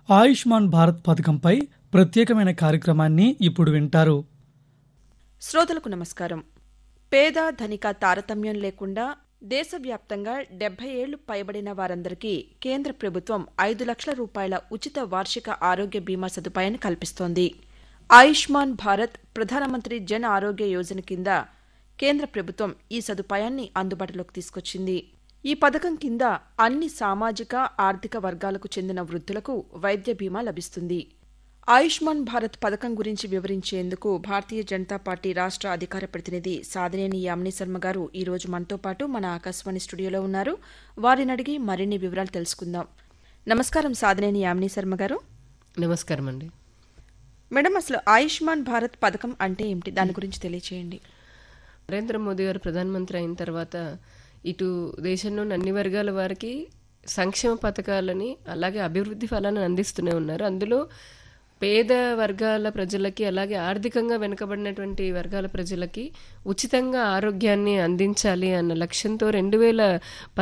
ఆయుష్మాన్ భారత్ పథకంపై ప్రత్యేకమైన కార్యక్రమాన్ని ఇప్పుడు వింటారు శ్రోతలకు నమస్కారం పేద ధనిక తారతమ్యం లేకుండా దేశవ్యాప్తంగా డెబ్బై ఏళ్లు పైబడిన వారందరికీ కేంద్ర ప్రభుత్వం ఐదు లక్షల రూపాయల ఉచిత వార్షిక ఆరోగ్య బీమా సదుపాయాన్ని కల్పిస్తోంది ఆయుష్మాన్ భారత్ ప్రధానమంత్రి జన్ ఆరోగ్య యోజన కింద కేంద్ర ప్రభుత్వం ఈ సదుపాయాన్ని అందుబాటులోకి తీసుకొచ్చింది ఈ పథకం కింద అన్ని సామాజిక ఆర్థిక వర్గాలకు చెందిన వృద్ధులకు వైద్య బీమా లభిస్తుంది ఆయుష్మాన్ భారత్ పథకం గురించి వివరించేందుకు భారతీయ జనతా పార్టీ రాష్ట్ర అధికార ప్రతినిధి సాదినేని యామిని శర్మ గారు ఈ రోజు మనతో పాటు మన ఆకాశవాణి స్టూడియోలో ఉన్నారు వారిని అడిగి మరిన్ని వివరాలు తెలుసుకుందాం నమస్కారం సాదినేని యామిని శర్మ గారు నమస్కారం అండి మేడం అసలు ఆయుష్మాన్ భారత్ పథకం అంటే ఏమిటి దాని గురించి తెలియచేయండి నరేంద్ర మోదీ గారు ప్రధానమంత్రి అయిన తర్వాత ఇటు దేశంలోని అన్ని వర్గాల వారికి సంక్షేమ పథకాలని అలాగే అభివృద్ధి ఫలాన్ని అందిస్తూనే ఉన్నారు అందులో పేద వర్గాల ప్రజలకి అలాగే ఆర్థికంగా వెనుకబడినటువంటి వర్గాల ప్రజలకి ఉచితంగా ఆరోగ్యాన్ని అందించాలి అన్న లక్ష్యంతో రెండు వేల